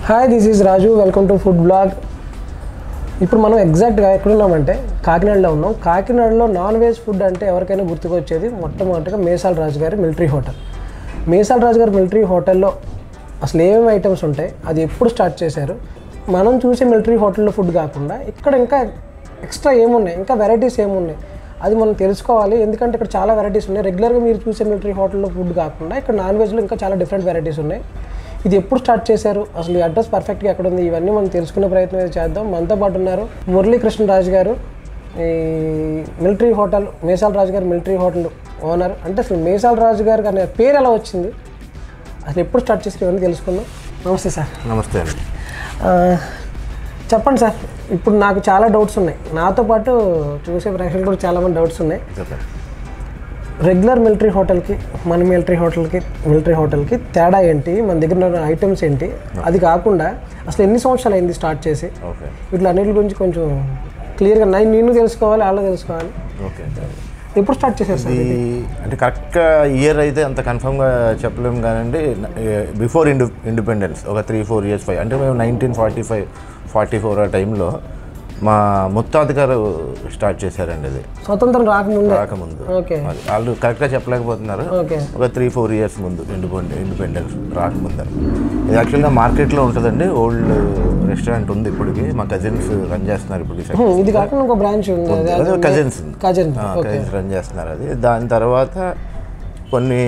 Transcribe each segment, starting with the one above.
Hi this is Raju welcome to food blog ఇప్పుడు మనం ఎగ్జాక్ట్గా ఎక్కడున్నామంటే కాకినాడలో ఉన్నాం కాకినాడలో నాన్ వెజ్ ఫుడ్ అంటే ఎవరికైనా గుర్తుకొచ్చేది మొట్టమొదటిగా మేసాల రాజు గారి మిలిటరీ హోటల్ మేసాల రాజు గారి మిలిటరీ హోటల్లో అసలు ఏమేమి ఐటమ్స్ ఉంటాయి అది ఎప్పుడు స్టార్ట్ చేశారు మనం చూసే మిలిటరీ హోటల్లో ఫుడ్ కాకుండా ఇక్కడ ఇంకా ఎక్స్ట్రా ఏమున్నాయి ఇంకా వెరైటీస్ ఏమున్నాయి అది మనం తెలుసుకోవాలి ఎందుకంటే ఇక్కడ చాలా వెరైటీస్ ఉన్నాయి రెగ్యులర్గా మీరు చూసే మిలిటరీ హోటల్లో ఫుడ్ కాకుండా ఇక్కడ నాన్ వెజ్లో ఇంకా చాలా డిఫరెంట్ వెరైటీస్ ఉన్నాయి ఇది ఎప్పుడు స్టార్ట్ చేశారు అసలు ఈ అడ్రస్ పర్ఫెక్ట్గా ఎక్కడ ఉంది ఇవన్నీ మనం తెలుసుకునే ప్రయత్నం అయితే చేద్దాం మనతో పాటు ఉన్నారు మురళీకృష్ణరాజు గారు ఈ మిలిటరీ హోటల్ మేసాల రాజు గారు మిలిటరీ హోటల్ ఓనర్ అంటే అసలు మేసాల రాజు గారు అనే పేరు ఎలా వచ్చింది అసలు ఎప్పుడు స్టార్ట్ చేసి ఇవన్నీ తెలుసుకుందాం నమస్తే సార్ నమస్తే అండి ఆ, చెప్పండి సార్ ఇప్పుడు నాకు చాలా డౌట్స్ ఉన్నాయి నాతో పాటు చూసే ప్రేక్షకులు కూడా చాలామంది డౌట్స్ ఉన్నాయి చెప్పండి రెగ్యులర్ మిలిటరీ హోటల్కి మన మిలిటరీ హోటల్కి మిలిటరీ హోటల్కి తేడా ఏంటి మన దగ్గర ఉన్న ఐటమ్స్ ఏంటి అది కాకుండా అసలు ఎన్ని సంవత్సరాలు అయింది స్టార్ట్ చేసి ఓకే ఇట్లా అన్నిటి గురించి కొంచెం క్లియర్గా నేను నేను తెలుసుకోవాలి వాళ్ళు తెలుసుకోవాలి ఓకే ఎప్పుడు స్టార్ట్ చేశారు సార్ ఇది అంటే కరెక్ట్గా ఇయర్ అయితే అంత కన్ఫర్మ్గా చెప్పలేము కానండి బిఫోర్ ఇండి ఇండిపెండెన్స్ ఒక త్రీ ఫోర్ ఇయర్స్ ఫైవ్ అంటే మేము nineteen forty five forty four ఆ టైంలో మా ముత్తాత గారు స్టార్ట్ చేశారండి ఇది స్వతంత్రం రాకముందే రాకముందు ఓకే మరి వాళ్ళు కరెక్ట్గా చెప్పలేకపోతున్నారు ఓకే ఒక త్రీ ఫోర్ ఇయర్స్ ముందు ఇండిపెండెన్స్ ఇండిపెండెన్స్ రాకముందు ఇది యాక్చువల్గా మార్కెట్లో ఉంటుందండి ఓల్డ్ రెస్టారెంట్ ఉంది ఇప్పటికి మా కజిన్స్ రన్ చేస్తున్నారు ఇప్పుడు హ్మ్, ఇది కాకుండా ఇంకో బ్రాంచ్ ఉంది అదే అదే కజిన్స్ కజిన్ కజిన్స్ రన్ చేస్తున్నారు అది దాని తర్వాత కొన్ని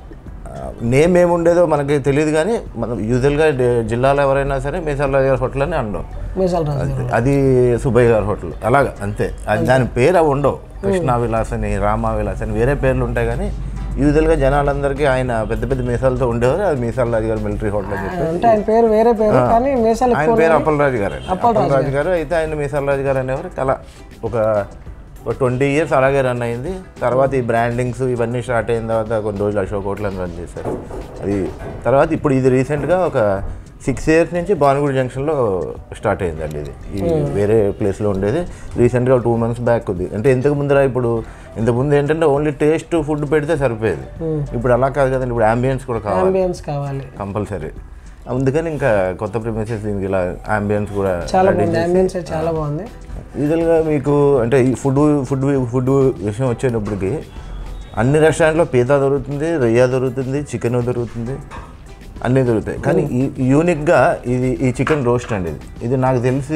నేమ్ ఏముండేదో మనకి తెలియదు కానీ మనం యూజువల్గా జిల్లాలో ఎవరైనా సరే మేసాల గారి హోటల్ అని అనడం మేసాల రాజు గారు. అది సుబ్బయ్య గారి హోటల్ అలాగా అంతే అది దాని పేరు అవి ఉండవు కృష్ణా విలాస్ అని రామా విలాస్ అని వేరే పేర్లు ఉంటాయి కానీ యూజువల్గా జనాలందరికీ ఆయన పెద్ద పెద్ద మీసాలతో ఉండేవారు అది మీసాల రాజు గారి మిలిటరీ హోటల్ అని చెప్పి అంటే ఆయన పేరు వేరే పేరు కానీ మేసాలు ఆయన పేరు అప్పలరాజు గారు అండి అప్పలరాజు గారు అయితే ఆయన మీసాలరాజు గారు అనేవారు అలా ఒక ట్వంటీ ఇయర్స్ అలాగే రన్ అయింది తర్వాత ఈ బ్రాండింగ్స్ ఇవన్నీ స్టార్ట్ అయిన తర్వాత కొన్ని రోజులు అశోక్ హోటల్ రన్ చేశారు అది తర్వాత ఇప్పుడు ఇది రీసెంట్గా ఒక సిక్స్ ఇయర్స్ నుంచి భానుగుడి జంక్షన్లో స్టార్ట్ అయిందండి ఇది ఈ వేరే ప్లేస్లో ఉండేది రీసెంట్గా టూ మంత్స్ బ్యాక్ ఉంది అంటే ఇంతకు ముందర ఇప్పుడు ఇంతకుముందు ఏంటంటే ఓన్లీ టేస్ట్ ఫుడ్ పెడితే సరిపోయేది ఇప్పుడు అలా కాదు కదండి ఇప్పుడు అంబియన్స్ కూడా కావాలి అంబియన్స్ కావాలి కంపల్సరీ అందుకని ఇంకా కొత్త ప్రిమిసెస్ దీనికి ఇలా అంబియన్స్ కూడా చాలా బాగుంది అంబియన్స్ చాలా బాగుంది యూజువల్గా మీకు అంటే ఈ ఫుడ్ ఫుడ్ ఫుడ్ విషయం వచ్చేటప్పటికి అన్ని రెస్టారెంట్లో పీతా దొరుకుతుంది రొయ్య దొరుకుతుంది చికెన్ దొరుకుతుంది అన్నీ దొరుకుతాయి కానీ ఈ యూనిక్గా ఇది ఈ చికెన్ రోస్ట్ అండి ఇది ఇది నాకు తెలిసి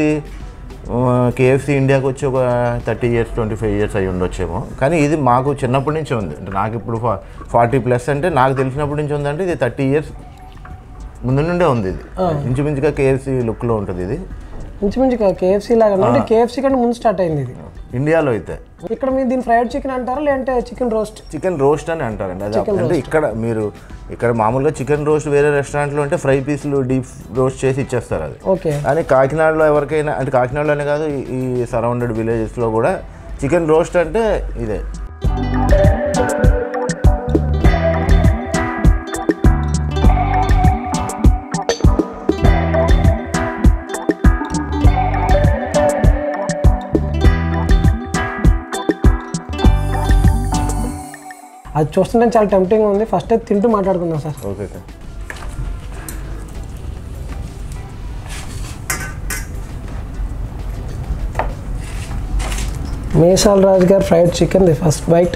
కేఎఫ్సి ఇండియాకి వచ్చి ఒక thirty years twenty five years అయి ఉండొచ్చేమో కానీ ఇది మాకు చిన్నప్పటి నుంచి ఉంది అంటే నాకు ఇప్పుడు ఫార్టీ ప్లస్ అంటే నాకు తెలిసినప్పటి నుంచి ఉందంటే ఇది థర్టీ ఇయర్స్ ముందు నుండే ఉంది ఇది ఇంచుమించుగా కేఎఫ్సి లుక్లో ఉంటుంది ఇది ఇంచుమించు కేఎఫ్సీ లాగా ఉంది. అంటే కేఎఫ్సీ కంటే ముందు స్టార్ట్ అయింది ఇది ఇండియాలో అయితే ఇక్కడ మీరు దీన్ని ఫ్రైడ్ చికెన్ అంటారా లేదంటే చికెన్ రోస్ట్ చికెన్ రోస్ట్ అని అంటారండి అది అంటే ఇక్కడ మీరు ఇక్కడ మామూలుగా చికెన్ రోస్ట్ వేరే రెస్టారెంట్లో అంటే ఫ్రై పీసులు డీప్ రోస్ట్ చేసి ఇచ్చేస్తారు అది ఓకే కానీ కాకినాడలో ఎవరికైనా అంటే కాకినాడలోనే కాదు ఈ- ఈ సరౌండెడ్ విలేజెస్లో కూడా చికెన్ రోస్ట్ అంటే ఇదే అది చూస్తుంటే చాలా టెంప్టింగ్ ఉంది ఫస్ట్ అయితే తింటూ మాట్లాడుకుందాం sir okay sir Mesal Raj garu fried chicken the first bite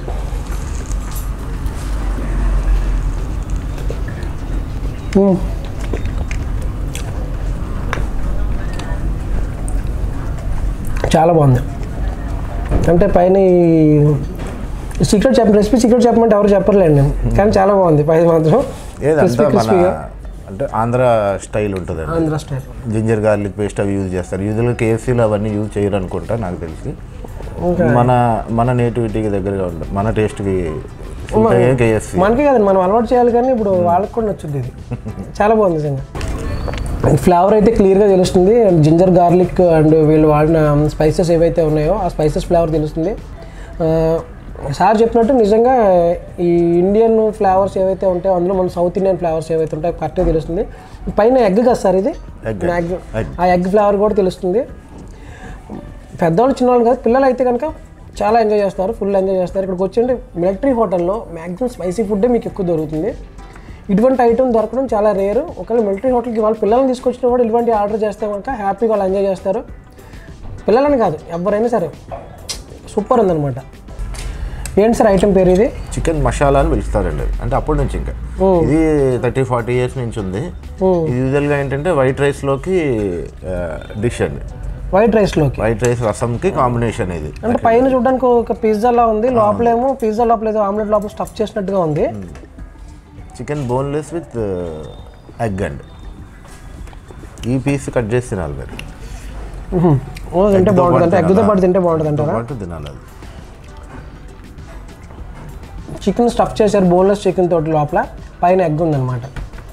చాలా బాగుంది అంటే పైన ఈ సీక్రెట్ చెప్ప రెసిపీ సీక్రెట్ చెప్పమంటే ఎవరు చెప్పర్లేండి కానీ చాలా బాగుంది పైన మాత్రం ఏదంతా మన అంటే ఆంధ్ర స్టైల్ ఉంటుందండి Andhra style ginger garlic paste అవి యూజ్ చేస్తారు యూజువల్గా కేఎఫ్సీలో అవన్నీ యూజ్ చేయరు అనుకుంటా నాకు తెలిసి మన మన నేటివిటీకి దగ్గరగా ఉంటుంది మన టేస్ట్కి కేఎఫ్సీ మనకే కదండి మనం అలవాటు చేయాలి కానీ ఇప్పుడు వాళ్ళకి కూడా నచ్చుద్ది ఇది చాలా బాగుంది నిజంగా ఫ్లేవర్ అయితే క్లియర్గా తెలుస్తుంది అండ్ జింజర్ గార్లిక్ అండ్ వీళ్ళు వాడిన స్పైసెస్ ఏవైతే ఉన్నాయో ఆ స్పైసెస్ ఫ్లేవర్ తెలుస్తుంది ఆ, సార్ చెప్పినట్టు నిజంగా ఈ ఇండియన్ ఫ్లేవర్స్ ఏవైతే ఉంటాయో అందులో మన సౌత్ ఇండియన్ ఫ్లేవర్స్ ఏవైతే ఉంటాయో కరెక్ట్గా తెలుస్తుంది పైన ఎగ్ కదా సార్ ఇది Egg. Mag- Egg. ఆ ఎగ్ ఫ్లేవర్ కూడా తెలుస్తుంది పెద్దవాళ్ళు చిన్నవాళ్ళు కాదు పిల్లలు అయితే కనుక చాలా ఎంజాయ్ చేస్తారు ఫుల్ ఎంజాయ్ చేస్తారు ఇక్కడికి వచ్చి మిలిటరీ హోటల్లో మ్యాక్సిమం స్పైసీ ఫుడ్డే మీకు ఎక్కువ దొరుకుతుంది ఇటువంటి ఐటమ్ దొరకడం చాలా రేరు ఒకవేళ మిలిటరీ హోటల్కి వాళ్ళ పిల్లల్ని తీసుకొచ్చిన కూడా ఇటువంటి ఆర్డర్ చేస్తే కనుక హ్యాపీగా వాళ్ళు ఎంజాయ్ చేస్తారు పిల్లలని కాదు ఎవరైనా సరే సూపర్ ఉందన్నమాట ఏంటి సార్ ఐటమ్ పేరు ఇది చికెన్ మసాలా అని పిలుస్తారండి అది. అంటే అప్పటి నుంచి ఇంకా ఇది థర్టీ ఫార్టీ ఇయర్స్ నుంచి ఉంది ఇది యూజువల్గా ఏంటంటే వైట్ రైస్లోకి డిష్ అండి వైట్ రైస్లోకి వైట్ రైస్ రసంకి కాంబినేషన్ ఇది అంటే పైన చూడడానికి ఒక పిజ్జాలా ఉంది లోపలేమో పిజ్జా లోపల ఏదో ఆమ్లెట్ లోపల స్టఫ్ చేసినట్టుగా ఉంది చికెన్ బోన్లెస్ విత్ ఎగ్ అండి ఈ పీస్ కట్ చేసి తినాలి మీరు మ్మ్. ఓ తింటే బాగుంటుంది అంటే ఎగ్గుతో పాటు తింటే బాగుంటుంది అంటారా పాటు తినాలి అది చికెన్ స్టఫ్ చేశారు బోన్లెస్ చికెన్ తోటి లోపల పైన ఎగ్ ఉందన్నమాట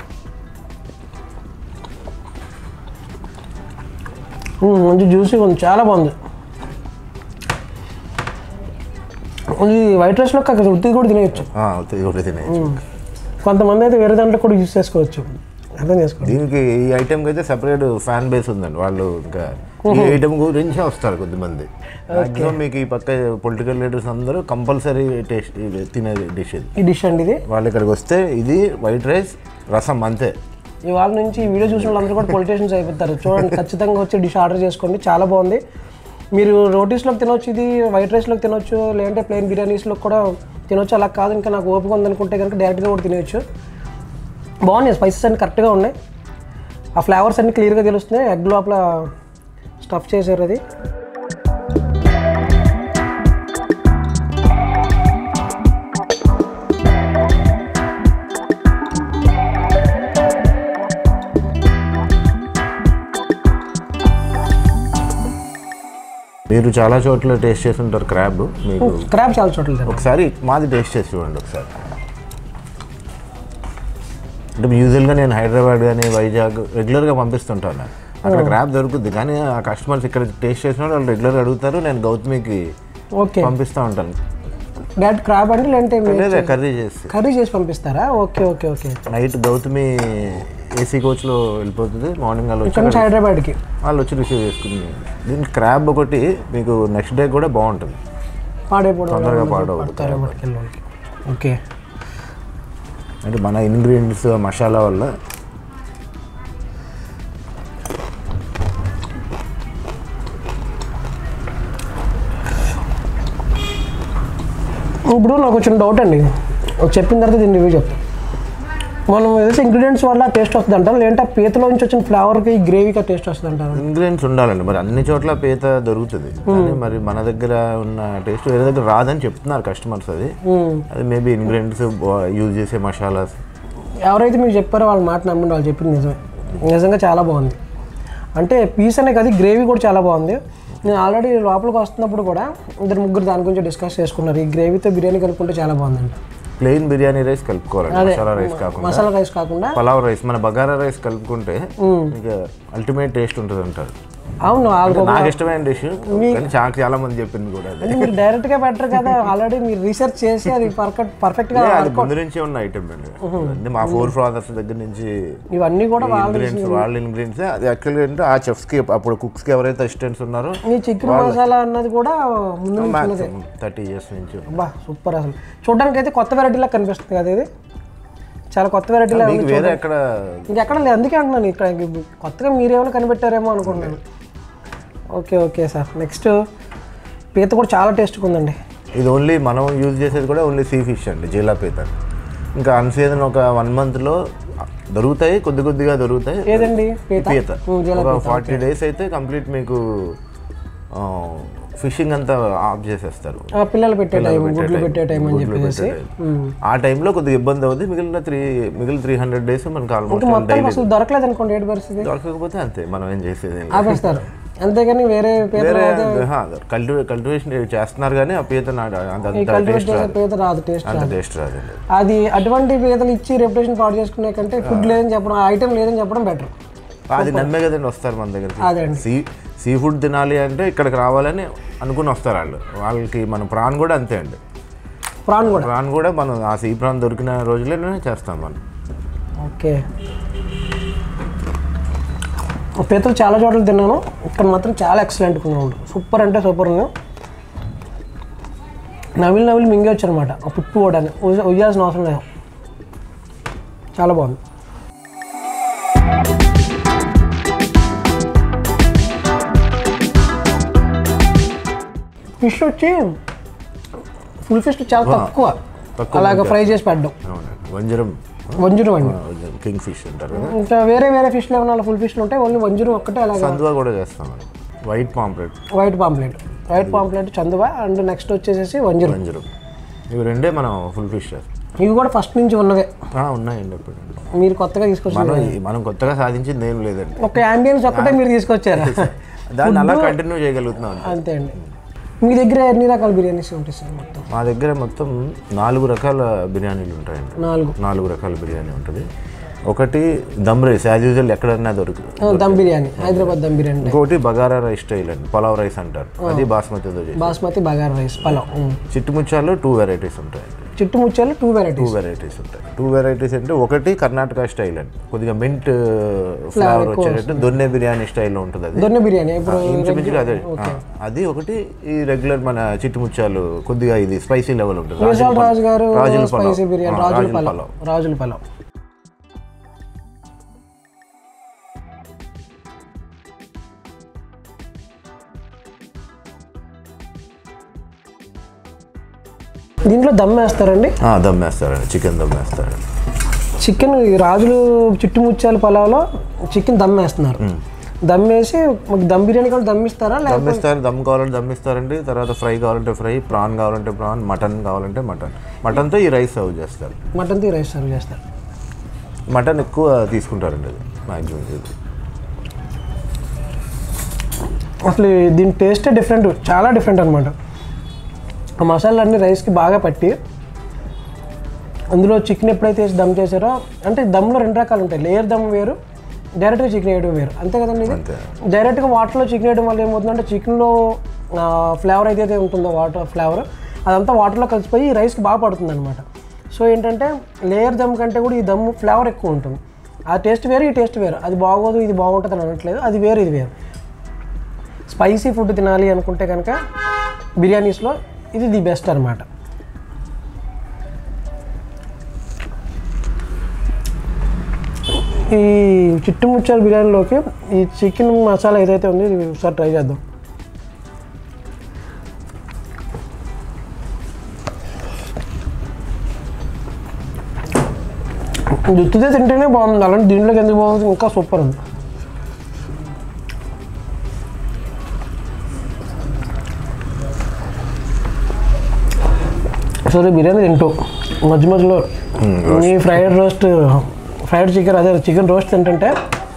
మ్మ్, మంచి జ్యూసీగా ఉంది చాలా బాగుంది ఇది వైట్ రైస్లో కాక ఉత్తి కూడా తినేయచ్చు ఆ, ఇది ఒకటి తినేయచ్చు కొంతమంది అయితే వేరే దాంట్లో కూడా యూస్ చేసుకోవచ్చు అర్థం చేసుకోండి దీనికి ఈ ఐటెంకి అయితే సెపరేట్ ఫ్యాన్ బేస్ ఉందండి వాళ్ళు ఇంకా ఈ ఐటెం గురించే వస్తారు కొద్దిమంది మాక్సిమం మీకు ఈ పక్క పొలిటికల్ లీడర్స్ అందరూ కంపల్సరీ టేస్ట్ ఇది తినే డిష్ ఇది ఈ డిష్ అండి ఇది వాళ్ళు ఇక్కడికి వస్తే ఇది వైట్ రైస్ రసం అంతే ఇవాళ నుంచి ఈ వీడియో చూసిన వాళ్ళందరూ కూడా పొలిటీషియన్స్ అయిపోతారు చూడండి ఖచ్చితంగా వచ్చి డిష్ ఆర్డర్ చేసుకోండి చాలా బాగుంది మీరు రోటీస్లోకి తినొచ్చు ఇది వైట్ రైస్లోకి తినొచ్చు లేదంటే ప్లెయిన్ బిర్యానీస్లో కూడా తినొచ్చు అలా కాదు ఇంకా నాకు ఓపిక ఉందనుకుంటే కనుక డైరెక్ట్గా కూడా తినేయచ్చు బాగున్నాయి స్పైసెస్ అన్ని కరెక్ట్గా ఉన్నాయి ఆ ఫ్లేవర్స్ అన్ని క్లియర్గా తెలుస్తున్నాయి ఎగ్ లోపల స్టఫ్ చేశారు అది మీరు చాలా చోట్ల టేస్ట్ చేసి ఉంటారు క్రాబ్ మీకు క్రాబ్ చాలా చోట్ల తిన్నాను. ఒకసారి మాది టేస్ట్ చేసి చూడండి ఒకసారి అంటే యూజువల్గా నేను హైదరాబాద్ కానీ వైజాగ్ రెగ్యులర్గా పంపిస్తుంటాను అక్కడ క్రాబ్ దొరుకుద్ది కానీ ఆ కస్టమర్స్ ఇక్కడ టేస్ట్ చేసిన వాళ్ళు రెగ్యులర్గా అడుగుతారు నేను గౌతమికి ఓకే పంపిస్తూ ఉంటాను డైరెక్ట్ క్రాబ్ అండి లేదంటే మీరు లేదా కర్రీ చేసి కర్రీ చేసి పంపిస్తారా okay okay okay night Gautami AC కోచ్లో వెళ్ళిపోతుంది మార్నింగ్ వాళ్ళు ఇక్కడ వచ్చి నుంచి హైదరాబాద్కి వాళ్ళు వచ్చి రిసీవ్ చేసుకుని దీనికి క్రాబ్ ఒకటి మీకు నెక్స్ట్ డే కూడా బాగుంటుంది పాడైపోవడం తొందరగా పాడవదు పడతారు పట్టుకెళ్ళడానికి ఓకే అంటే మన ఇంగ్రీడియంట్స్ మసాలా వల్ల ఇప్పుడు నాకు వచ్చిన డౌట్ అండి ఒక చెప్పిన తర్వాత దీన్ని రివ్యూ చెప్తాను మనం ఏదైతే ఇంగ్రీడియంట్స్ వల్ల టేస్ట్ వస్తుంది అంటారు లేదంటే ఆ పీతలో నుంచి వచ్చిన ఫ్లేవర్కి గ్రేవీగా టేస్ట్ వస్తుంది అంటారు ఇంగ్రీడియంట్స్ ఉండాలండి మరి అన్ని చోట్ల పీత దొరుకుతుంది కానీ మరి మన దగ్గర ఉన్న టేస్ట్ వేరే దగ్గర రాదని చెప్తున్నారు కస్టమర్స్ అది అది మేబీ ఇంగ్రీడియంట్స్ యూజ్ చేసే మసాలాస్ ఎవరైతే మీకు చెప్పారో వాళ్ళ మాట నమ్మండి వాళ్ళు చెప్పింది నిజమే నిజంగా చాలా బాగుంది అంటే పీస్ అనే కదా గ్రేవీ కూడా చాలా బాగుంది నేను ఆల్రెడీ లోపలికి వస్తున్నప్పుడు కూడా ఇద్దరు ముగ్గురు దాని గురించి డిస్కస్ చేసుకున్నారు ఈ గ్రేవీతో బిర్యానీ కలుపుకుంటే చాలా బాగుందండి ప్లెయిన్ బిర్యానీ రైస్ కలుపుకోవాలండి మసాలా రైస్ కాకుండా మసాలా రైస్ కాకుండా పలావ్ రైస్ మన బగారా రైస్ కలుపుకుంటే ఇంకా అల్టిమేట్ టేస్ట్ ఉంటుంది అంటారు అవును వాళ్ళకు నాకు ఇష్టమైన డిష్ కానీ చాలా చాలా మంది చెప్పింది కూడా అది అంటే మీరు డైరెక్ట్గా బెటర్ కదా ఆల్రెడీ మీరు రీసెర్చ్ చేసి అది పర్ఫెక్ట్ పర్ఫెక్ట్గా ఏ, అది ముందు నుంచే ఉన్న ఐటమ్ అండి అంటే మా ఫోర్ ఫాదర్స్ దగ్గర నుంచి ఇవన్నీ కూడా వాళ్ళ ఇంగ్రీడియంట్స్ వాళ్ళ ఇంగ్రీడియంట్స్ అది యాక్చువల్గా ఏంటంటే ఆ చెఫ్స్కి అప్పుడు కుక్స్కి ఎవరైతే అసిస్టెంట్స్ ఉన్నారో ఈ చికెన్ మసాలా అన్నది కూడా ముందు నుంచి మాక్సిమం థర్టీ ఇయర్స్ నుంచి అబ్బా సూపర్ అసలు చూడడానికి అయితే కొత్త వెరైటీలా కనిపిస్తుంది కదా ఇది చాలా కొత్త వెరైటీలా మీకు వేరే ఎక్కడ ఇంకెక్కడ లేదు అందుకే అంటున్నాను ఇక్కడ ఇంక కొత్తగా మీరేమైనా కనిపెట్టారేమో అనుకుంటున్నాను ఓకే ఓకే సార్ నెక్స్ట్ పీత కూడా చాలా టేస్ట్గా ఉందండి ఇది ఓన్లీ మనం యూజ్ చేసేది కూడా ఓన్లీ సీ ఫిష్ అండి జీలా పీత ఇంకా అన్సీజన్ ఒక వన్ మంత్లో దొరుకుతాయి కొద్ది కొద్దిగా దొరుకుతాయి ఏదండి పీత పీత ఉమ్, జీలా ఒక ఫార్టీ డేస్ అయితే కంప్లీట్ మీకు ఫిషింగ్ అంతా ఆఫ్ చేసేస్తారు ఆ, పిల్లలు పెట్టే టైం పెట్టే గుడ్లు time, పెట్టే టైం అని గుడ్లు చెప్పేసి పెట్టే time. ఆ టైంలో కొద్దిగా ఇబ్బంది అవుతుంది మిగిలిన త్రీ మిగిలిన త్రీ హండ్రెడ్ డేస్ మనకు ఆల్మోస్ట్ మొత్తం అసలు దొరకలేదు అనుకోండి ఏడు పరిస్థితి దొరకకపోతే అంతే మనం ఏం చేసేది ఏం లేదు. ఆపేస్తారు అంతేగాని వేరే పీత వేరే కల్టివే కల్టివేషన్ చేస్తున్నారు కానీ ఆ పీత నాకు అంత అంత కల్టివేట్ టేస్ట్ చేసే రాదు పీత రాదు టేస్ట్ అంత టేస్ట్ రాదండి అది అటువంటి పీతలు ఇచ్చి రెప్యుటేషన్ పాడు చేసుకునే కంటే ఫుడ్ లేదని చెప్పడం ఐటమ్ లేదని చెప్పడం బెటర్ అది నమ్మే కదండి వస్తారు మన దగ్గరికి అదే అండి సీ సీ ఫుడ్ తినాలి అంటే ఇక్కడికి రావాలని అనుకుని వస్తారు వాళ్ళు వాళ్ళకి మన ప్రాన్ కూడా అంతే అండి ప్రాన్ కూడా ప్రాన్ కూడా మనం ఆ సీ ప్రాన్ దొరికిన రోజులనే చేస్తాం మనం ఓకే పీతలు చాలా చోట్ల తిన్నాను ఇక్కడ మాత్రం చాలా ఎక్సలెంట్గా ఉన్నాడు సూపర్ అంటే సూపర్ ఉంది నవిలి నవిలి మింగేవచ్చు అనమాట ఆ పుప్పు కూడా ఉయ్యాల్సిన అవసరం లేదు చాలా బాగుంది ఫిష్ వచ్చి ఫుల్ ఫిష్ చాలా తక్కువ తక్కువ అలాగ ఫ్రై చేసి పెట్టడం అవునండి వంజరం వంజురం అండి కింగ్ ఫిష్ అంటారు కదా ఇంకా వేరే వేరే ఫిష్లు ఏమైనా ఫుల్ ఫిష్లు ఉంటాయి ఓన్లీ వంజురం ఒక్కటే అలాగ సందువా కూడా చేస్తామండి white pomfret white pomfret white pomfret చందువ అండ్ నెక్స్ట్ వచ్చేసేసి వంజురం వంజరం ఇవి రెండే మనం ఫుల్ ఫిష్ చేస్తాం ఇవి కూడా ఫస్ట్ నుంచి ఉన్నవే ఆ, ఉన్నాయండి ఇప్పుడు మీరు కొత్తగా తీసుకొచ్చారు మనం ఈ- మనం కొత్తగా సాధించింది ఏం లేదండి ఒక అంబియన్స్ ఒక్కటే మీరు తీసుకొచ్చారా దాన్ని అలా కంటిన్యూ చేయగలుగుతున్నాం అంతే. అంతే అండి మీ దగ్గర ఎన్ని రకాల బిర్యానీస్ ఉంటాయి సార్ మొత్తం మా దగ్గర మొత్తం నాలుగు రకాల బిర్యానీలు ఉంటాయండి నాలుగు నాలుగు రకాల బిర్యానీ ఉంటుంది ఒకటి దమ్ రైస్ యాజ్ యూజువల్ ఎక్కడన్నా దొరుకుతుంది ఆ, దమ్ బిర్యానీ హైదరాబాద్ దమ్ బిర్యానీ ఇంకోటి బగారా రైస్ స్టైల్ అండి పలావ్ రైస్ అంటారు అది బాస్మతితో చేసి బాస్మతి బగార్ రైస్ పలావ్ ఉమ్. చిట్టుముచ్చాల్లో టూ వెరైటీస్ ఉంటాయి చిట్టు ముత్యాలు టూ టూ వెరైటీస్ వెరైటీస్ ఉంటాయి టూ వెరైటీస్ అంటే ఒకటి కర్ణాటక స్టైల్ అండి కొద్దిగా మింట్ ఫ్లేవర్ వచ్చేటట్టు దొన్నె బిర్యానీ స్టైల్లో ఉంటుంది అది దొన్నె బిర్యానీ ఇప్పుడు ఇంచుమించుగా అదే ఆ, అది ఒకటి ఈ రెగ్యులర్ మన చిట్టుముచ్చాలు కొద్దిగా ఇది స్పైసీ లెవెల్ ఉంటుంది విశాల్ రాజు గారు రాజుల పలావ్. స్పైసీ బిర్యానీ ఆ, రాజుల రాజుల పలావ్ పలావ్. రాజుల పలావ్ దీంట్లో దమ్ వేస్తారండి ఆ, దమ్ వేస్తారండి చికెన్ దమ్ వేస్తారండి చికెన్ ఈ రాజులు చిట్టుముత్యాల పలావ్లో చికెన్ దమ్ వేస్తున్నారు దమ్ వేసి మాకు దమ్ బిర్యానీ కూడా దమ్ ఇస్తారా దమ్ లేకపోతే ఇస్తారు దమ్ కావాలంటే దమ్ ఇస్తారండి తర్వాత ఫ్రై కావాలంటే ఫ్రై ప్రాన్ కావాలంటే ప్రాన్ మటన్ కావాలంటే మటన్ మటన్తో ఈ రైస్ సర్వ్ చేస్తారు మటన్ తీ రైస్ సర్వ్ చేస్తారు మటన్ ఎక్కువ తీసుకుంటారండి అది మ్యాక్సిమం ఇది అసలు దీని టేస్టే డిఫరెంట్ చాలా డిఫరెంట్ అనమాట ఆ మసాలా అన్ని రైస్కి బాగా పట్టి అందులో చికెన్ ఎప్పుడైతే వేసి దమ్ చేశారో అంటే దమ్లో రెండు రకాలు ఉంటాయి లేయర్ దమ్ వేరు డైరెక్ట్గా చికెన్ వేయడం వేరు అంతే కదండి ఇది అంతే డైరెక్ట్గా వాటర్లో చికెన్ వేయడం వల్ల ఏమవుతుందంటే చికెన్లో ఫ్లేవర్ అయితే ఉంటుందో వాటర్ ఫ్లేవర్ అదంతా వాటర్లో కలిసిపోయి ఈ రైస్కి బాగా పడుతుంది అనమాట సో ఏంటంటే లేయర్ దమ్ కంటే కూడా ఈ దమ్ ఫ్లేవర్ ఎక్కువ ఉంటుంది ఆ టేస్ట్ వేరు ఈ టేస్ట్ వేరు అది బాగోదు ఇది బాగుంటుంది అని అనట్లేదు అది వేరు ఇది వేరు స్పైసీ ఫుడ్ తినాలి అనుకుంటే కనుక బిర్యానీస్లో ఇది ది బెస్ట్ అనమాట ఈ చిట్టుముచ్చాల బిర్యానీలోకి ఈ చికెన్ మసాలా ఏదైతే ఉందో ఇది ఒకసారి ట్రై చేద్దాం జుత్తుదే తింటేనే బాగుంది అలాంటి దీంట్లోకి ఎందుకు బాగుంది ఇంకా సూపర్ ఉంది సరే బిర్యానీ తింటూ మధ్య మధ్యలో ఈ ఫ్రైడ్ రోస్ట్ ఫ్రైడ్ చికెన్ అదే చికెన్ రోస్ట్ తింటుంటే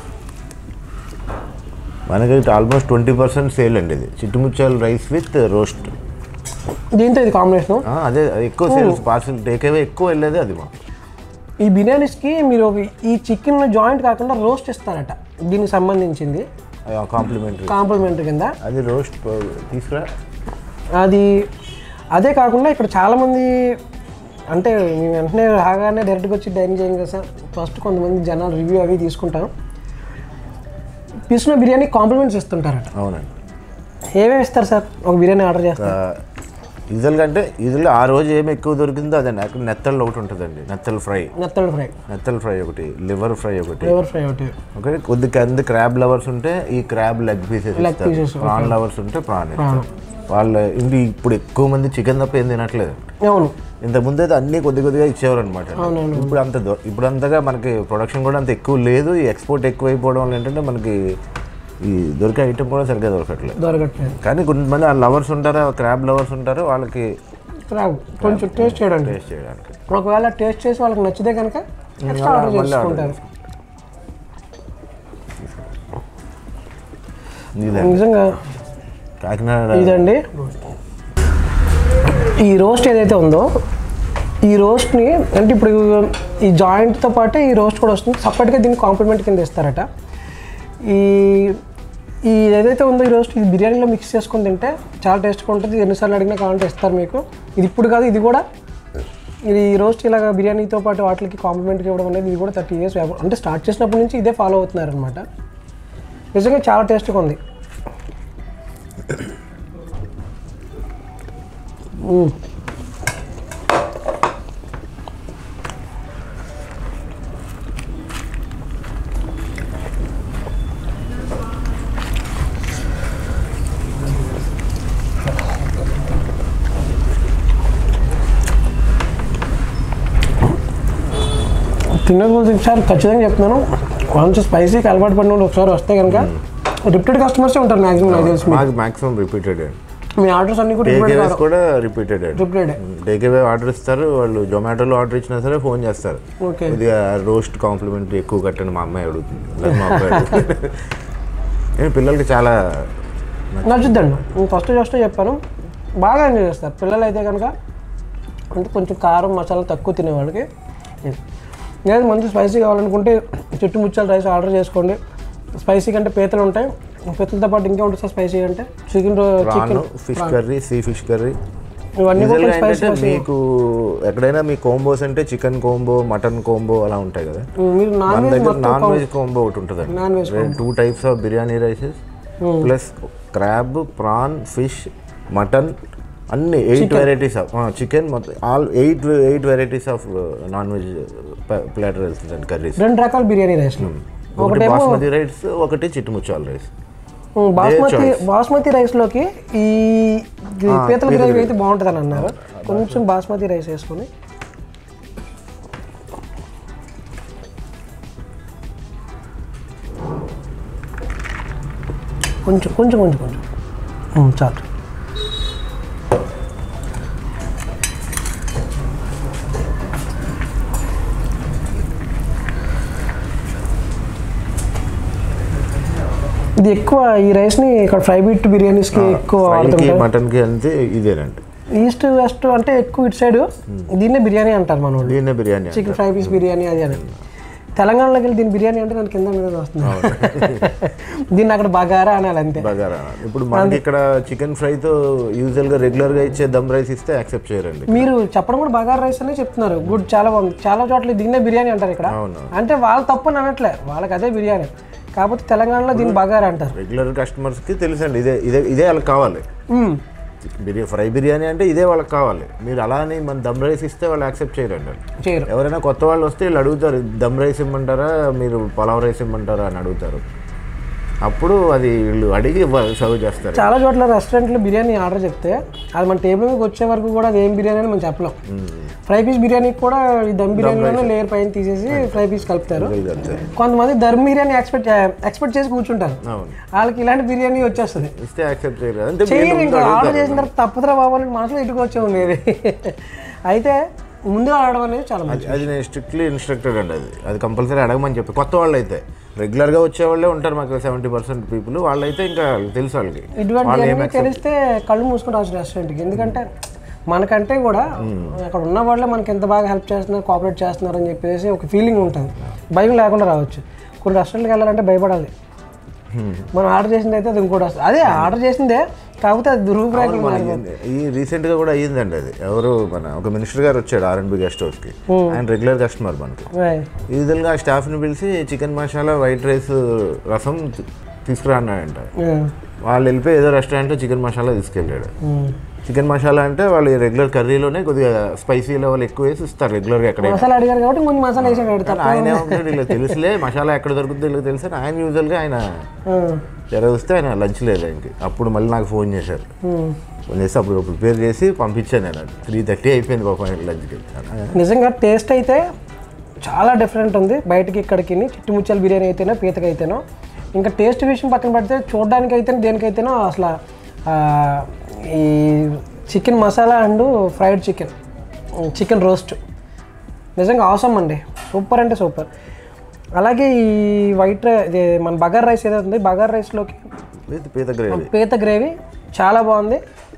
మనకి ఆల్మోస్ట్ ట్వంటీ పర్సెంట్ సేల్ అండి ఇది చిట్టుముచ్చాలు రైస్ విత్ రోస్ట్ దీంతో ఇది కాంబినేషన్ అదే అది ఎక్కువ సేల్స్ పార్సల్ టేక్ అవే ఎక్కువ వెళ్ళేది అది మా ఈ బిర్యానీస్కి మీరు ఒక- ఈ చికెన్ జాయింట్ కాకుండా రోస్ట్ ఇస్తారట దీనికి సంబంధించింది కాంప్లిమెంటరీ కాంప్లిమెంటరీ కింద అది రోస్ట్ తీసుకురా అది అదే కాకుండా ఇక్కడ చాలామంది అంటే మేము వెంటనే రాగానే డైరెక్ట్గా వచ్చి డైనింగ్ చేయం కదా సార్ ఫస్ట్ కొంతమంది జనాలు రివ్యూ అవి తీసుకుంటాం తీసుకున్న బిర్యానీ కాంప్లిమెంట్స్ ఇస్తుంటారట అవునండి ఏమేమి ఇస్తారు సార్ ఒక బిర్యానీ ఆర్డర్ చేస్తారు యూజువల్గా అంటే యూజువల్గా ఆ రోజు ఏమి ఎక్కువ దొరికిందో అదండి అక్కడ నెత్తళ్ళు ఒకటి ఉంటుందండి నెత్తల్ ఫ్రై నెత్తడు ఫ్రై నెత్తల్ ఫ్రై ఒకటి లివర్ ఫ్రై ఒకటి ఫ్లేవర్ ఫ్రై ఒకటి ఓకే కొద్ది కింద క్రాబ్ లవర్స్ ఉంటే ఈ crab leg pieces Leg pieces, prawn lovers ఉంటే ప్రాన్ ఇస్తారు వాళ్ళ ఇంటి ఇప్పుడు ఎక్కువ మంది చికెన్ తప్ప ఏం తినట్లేదు అవును ఇంత ముందు అయితే అన్ని కొద్ది కొద్దిగా ఇచ్చేవారు అనమాట అవునవును. ఇప్పుడు అంత దొ- ఇప్పుడు అంతగా మనకి ప్రొడక్షన్ కూడా అంత ఎక్కువ లేదు ఈ ఎక్స్పోర్ట్ ఎక్కువ అయిపోవడం వల్ల ఏంటంటే మనకి ఈ దొరికే ఐటమ్ కూడా సరిగ్గా దొరకట్లేదు దొరకట్లేదు కానీ కొంతమంది ఆ లవర్స్ ఉంటారు క్రాబ్ లవర్స్ ఉంటారు వాళ్ళకి రావు కొంచెం టేస్ట్ చేయడానికి టేస్ట్ చేయడానికి ఒకవేళ టేస్ట్ చేసి వాళ్ళకి నచ్చితే కనుక ఎక్స్ట్రా ఆర్డర్ మళ్ళీ ఆర్డర్ చేసుకుంటారు ఇదే నిజంగా కాకినాడ ఇదండి ఈ రోస్ట్ ఏదైతే ఉందో ఈ రోస్ట్ని అంటే ఇప్పుడు ఈ జాయింట్తో పాటే ఈ రోస్ట్ కూడా వస్తుంది సపరేట్గా దీన్ని కాంప్లిమెంట్ కింద ఇస్తారట ఈ ఈ ఏదైతే ఉందో ఈ రోస్ట్ ఇది బిర్యానీలో మిక్స్ చేసుకొని తింటే చాలా టేస్ట్గా ఉంటుంది ఎన్నిసార్లు అడిగినా కావాలంటే ఇస్తారు మీకు ఇది ఇప్పుడు కాదు ఇది కూడా ఇది ఈ రోస్ట్ ఇలాగ బిర్యానీతో పాటు వాటికి కాంప్లిమెంట్కి ఇవ్వడం అనేది ఇది కూడా థర్టీ ఇయర్స్ అంటే స్టార్ట్ చేసినప్పటి నుంచి ఇదే ఫాలో అవుతున్నారు అనమాట నిజంగా చాలా టేస్ట్గా ఉంది తినే కొద్ది ఒకసారి ఖచ్చితంగా చెప్తున్నాను వన్స్ స్పైసీకి అలవాటు పడిన వాళ్ళు ఒకసారి వస్తే కనుక రిపీటెడ్ కస్టమర్సే ఉంటారు మ్యాక్సిమం నాకు తెలిసి మాకు మాక్సిమం రిపీటెడ్ మీ ఆర్డర్స్ అన్ని కూడా రిపీటెడ్ టేకేవేస్ కూడా రిపీటెడ్ రిపీటెడ్ టేకేవే ఆర్డర్ ఇస్తారు వాళ్ళు జొమాటోలో ఆర్డర్ ఇచ్చినా సరే ఫోన్ చేస్తారు ఓకే కొద్దిగా రోస్ట్ కాంప్లిమెంట్ ఎక్కువ కట్టండి మా అమ్మాయి అడుగుతుంది లేదా మా అబ్బాయి అడుగుతుంది నేను పిల్లలకి చాలా నచ్చుద్దండి నేను ఫస్ట్ జస్ట్ చెప్పాను బాగా ఎంజాయ్ చేస్తారు పిల్లలు అయితే కనుక అంటే కొంచెం కారం మసాలా తక్కువ తినే వాళ్ళకి ఇది. లేదు మంచి స్పైసీ కావాలనుకుంటే చుట్టుముచ్చాల రైస్ ఆర్డర్ చేసుకోండి స్పైసీ కంటే పీతలు ఉంటాయి పీతలతో పాటు ఇంకా ఉంటుంది సార్ స్పైసీ అంటే chicken prawn chicken fish curry sea fish curry ఇవన్నీ కూడా యూజువల్గా స్పైసీ ఏంటంటే మీకు ఎక్కడైనా మీ కోంబోస్ అంటే చికెన్ కోంబో మటన్ కోంబో అలా ఉంటాయి కదా మీరు నాన్ మన వెజ్ దగ్గర మొత్తం నాన్ వెజ్ కోంబో ఒకటి ఉంటుంది non veg two types of biryani rices plus crab prawn fish mutton అన్ని ఎయిట్ వెరైటీస్ ఆఫ్ చికెన్ మొత్తం all eight eight varieties of non veg platter వెళ్తుంది కర్రీస్ రెండు రకాల బిర్యానీ రైస్లు ఒకటి ఒకటేమో బాస్మతి రైస్ ఒకటి చిట్టుముచ్చాల రైస్ ఉమ్, బాస్మతి choice. బాస్మతి రైస్లోకి ఈ ఈ ఆ, పీతల పీతల గ్రేవీ అయితే బాగుంటుందని అన్నారు కొంచెం బాస్మతి రైస్ వేసుకొని కొంచెం కొంచెం కొంచెం కొంచెం ఉమ్, చాలు ఇది ఎక్కువ ఈ రైస్ని ఇక్కడ ఫ్రై బిట్ బిర్యానీస్కి ఎక్కువ ఫ్రైకి వాడుతుంటారు మటన్కి అంతే ఇదేనండి ఈస్ట్ వెస్ట్ అంటే ఎక్కువ ఇటు సైడ్ దీన్నే బిర్యానీ అంటారు మన వాళ్ళు దీన్నే biryani chicken fry piece biryani అది అని తెలంగాణలోకి వెళ్ళి దీని బిర్యానీ అంటే నాకు కింద మీద వస్తుంది దీన్ని అక్కడ బగారా అనాలి అంతే బగారా ఇప్పుడు మనకి ఇక్కడ చికెన్ ఫ్రైతో యూజువల్గా రెగ్యులర్గా ఇచ్చే దమ్ రైస్ ఇస్తే యాక్సెప్ట్ చేయరండి మీరు చెప్పడం కూడా బగారా రైస్ అనే చెప్తున్నారు గుడ్ చాలా బాగుంది చాలా చోట్ల దీన్నే బిర్యానీ అంటారు ఇక్కడ అవును. అంటే వాళ్ళు తప్పు అని అనట్లే వాళ్ళకి అదే బిర్యానీ కాకపోతే తెలంగాణలో దీన్ని బగారా అంటారు రెగ్యులర్ కస్టమర్స్కి తెలుసండి ఇదే ఇదే ఇదే వాళ్ళకి కావాలి మ్మ్. బిర్యానీ ఫ్రై బిర్యానీ అంటే ఇదే వాళ్ళకి కావాలి మీరు అలా అని మన దమ్ రైస్ ఇస్తే వాళ్ళు యాక్సెప్ట్ చేయరండి చేయరు ఎవరైనా కొత్త వాళ్ళు వస్తే వీళ్ళు అడుగుతారు దమ్ రైస్ ఇమ్మంటారా మీరు పలావ్ రైస్ ఇమ్మంటారా అని అడుగుతారు అప్పుడు అది వీళ్ళు అడిగి సర్వ్ చేస్తారు చాలా చోట్ల రెస్టారెంట్లో బిర్యానీ ఆర్డర్ చెప్తే అది మన టేబుల్ మీదకి వచ్చే వరకు కూడా అది ఏం బిర్యానీ అని మనం చెప్పలేం ఫ్రై పీస్ బిర్యానీకి కూడా ఈ దమ్ బిర్యానీలోనే లేయర్ పైన తీసేసి ఫ్రై పీస్ కలుపుతారు ఇది అంతే కొంతమంది దమ్ బిర్యానీ ఎక్స్పెక్ట్ ఎక్స్పెక్ట్ చేసి కూర్చుంటారు అవును వాళ్ళకి ఇలాంటి బిర్యానీ వచ్చేస్తుంది ఇస్తే యాక్సెప్ట్ చేయరు అంటే చేయరు వీళ్ళు ఇంకా ముందు ఆర్డర్ అడుగుతారు. చేసిన తర్వాత తప్పుదర బాబాలని మనసులో ఇటుకు వచ్చే ఉండేది అయితే ముందుగా ఆడడం అనేది చాలా మంచిది అది నేను స్ట్రిక్ట్లీ ఇన్స్ట్రక్టెడ్ అండి అది అది కంపల్సరీ అడగమని చెప్పి కొత్త వాళ్ళు అయితే రెగ్యులర్గా వచ్చే వాళ్ళే ఉంటారు మాకు సెవెంటీ పర్సెంట్ పీపుల్ వాళ్ళైతే ఇంకా తెలుసు వాళ్ళకి వాళ్ళు ఏం ఇటువంటివన్నీ తెలిస్తే కళ్ళు మూసుకుని రావచ్చు రెస్టారెంట్కి ఎందుకంటే మనకంటే కూడా అక్కడ ఉన్న వాళ్ళే మనకి ఎంత బాగా హెల్ప్ చేస్తున్నారు కోఆపరేట్ చేస్తున్నారు అని చెప్పేసి ఒక ఫీలింగ్ ఉంటుంది భయం లేకుండా రావచ్చు కొన్ని రెస్టారెంట్కి వెళ్ళాలంటే భయపడాలి మనం ఆర్డర్ చేసింది అయితే అది ఇంకోటి వస్తుంది అదే ఆర్డర్ చేసిందే కాకపోతే అది దురూపరేఖలు మన ఈ- ఈ రీసెంట్ గా కూడా అయ్యిందండి అది ఎవరు మన ఒక మినిస్టర్ గారు వచ్చాడు ఆర్ఎన్బి గెస్ట్ హౌస్ కి ఆయన రెగ్యులర్ కస్టమర్ మనకి యూజువల్ గా స్టాఫ్ ని పిలిచి చికెన్ మసాలా వైట్ రైస్ రసం తీ- తీసుకురా అన్నాడంట వాళ్ళు వెళ్ళిపోయి ఏదో రెస్టారెంట్ లో చికెన్ మసాలా తీసుకెళ్ళాడు చికెన్ మసాలా అంటే వాళ్ళు రెగ్యులర్ కర్రీలోనే కొద్దిగా స్పైసీ లెవెల్ ఎక్కువ వేసి ఇస్తారు రెగ్యులర్ గా ఎక్కడ మసాలా అడిగారు కాబట్టి ముందు మసాలా వేసి పెడతారు ఆయన ఏమంటాడు ఇలా తెలుసులే మసాలా ఎక్కడ దొరుకుతుందో ఇలా తెలుసు అని ఆయన యూజువల్ గా ఆయన తెరవస్తే ఆయన లంచ్ లేదు ఆయనకి అప్పుడు మళ్ళీ నాకు ఫోన్ చేశారు ఫోన్ చేసి అప్పుడు ప్రిపేర్ చేసి పంపించాను నేను త్రీ థర్టీ అయిపోయింది పాపం ఆయన లంచ్కి నిజంగా టేస్ట్ అయితే చాలా డిఫరెంట్ ఉంది బయటకి ఇక్కడికి చిట్టుముచ్చాల బిర్యానీ అయితేనో పీతకి అయితేనో ఇంకా టేస్ట్ విషయం పక్కన పెడితే చూడడానికి అయితేనో దేనికైతేనో అసలు ఆ, ఈ chicken masala and fried chicken chicken roast నిజంగా అవసరం అండి సూపర్ అంటే సూపర్ అలాగే ఈ వైట్ రై ఇది మన బగార్ రైస్ ఏదైతే ఉంది బగార్ రైస్లోకి విత్ పీత గ్రేవీ పీత గ్రేవీ చాలా బాగుంది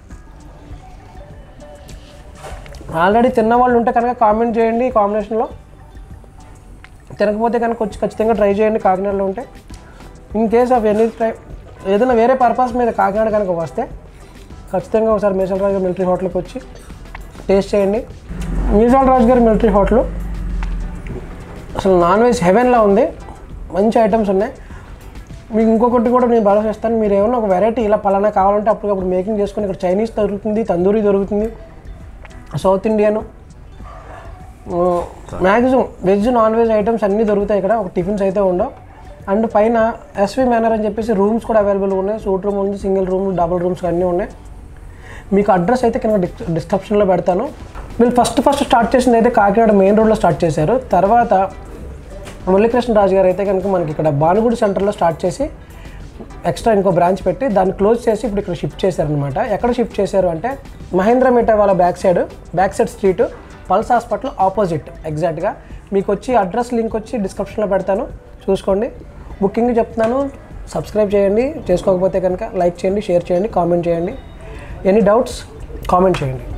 ఆల్రెడీ తిన్న వాళ్ళు ఉంటే కనుక కామెంట్ చేయండి ఈ కాంబినేషన్లో తినకపోతే కనుక వచ్చి ఖచ్చితంగా ట్రై చేయండి కాకినాడలో ఉంటే in case of any try ఏదైనా వేరే పర్పస్ మీద కాకినాడ కనుక వస్తే ఖచ్చితంగా ఒకసారి మీసాల రాజు గారి మిలిటరీ హోటల్కి వచ్చి టేస్ట్ చేయండి మీసాల రాజు గారి మిలిటరీ హోటల్ అసలు నాన్ వెజ్ హెవెన్లా ఉంది మంచి ఐటమ్స్ ఉన్నాయి మీకు ఇంకొకటి కూడా నేను భరోసా ఇస్తాను మీరు ఏమన్నా ఒక వెరైటీ ఇలా పలానా కావాలంటే అప్పటికప్పుడు మేకింగ్ చేసుకొని ఇక్కడ చైనీస్ దొరుకుతుంది తందూరి దొరుకుతుంది south Indian maximum veg non veg items అన్నీ దొరుకుతాయి ఇక్కడ ఒక టిఫిన్స్ అయితే ఉండవు అండ్ పైన ఎస్వి మేనర్ అని చెప్పేసి రూమ్స్ కూడా అవైలబుల్ ఉన్నాయి సూట్ రూమ్ ఉంది సింగిల్ రూమ్ డబుల్ రూమ్స్ అన్నీ ఉన్నాయి మీకు అడ్రస్ అయితే కింద డిస్ డిస్క్రిప్షన్లో పెడతాను వీళ్ళు ఫస్ట్ ఫస్ట్ స్టార్ట్ చేసింది అయితే కాకినాడ మెయిన్ రోడ్లో స్టార్ట్ చేశారు తర్వాత మురళీకృష్ణ రాజు గారు అయితే కనుక మనకి ఇక్కడ భానుగుడి సెంటర్లో స్టార్ట్ చేసి ఎక్స్ట్రా ఇంకో బ్రాంచ్ పెట్టి దాన్ని క్లోజ్ చేసి ఇప్పుడు ఇక్కడ షిఫ్ట్ చేశారనమాట ఎక్కడ షిఫ్ట్ చేశారు అంటే మహేంద్ర మిఠా వాళ్ళ back side back side street Pulse hospital opposite ఎగ్జాక్ట్గా మీకు వచ్చి అడ్రస్ లింక్ వచ్చి డిస్క్రిప్షన్లో పెడతాను చూసుకోండి బుకింగ్ చెప్తున్నాను సబ్స్క్రైబ్ చేయండి చేసుకోకపోతే కనుక లైక్ చేయండి షేర్ చేయండి కామెంట్ చేయండి ఎనీ డౌట్స్ కామెంట్ చేయండి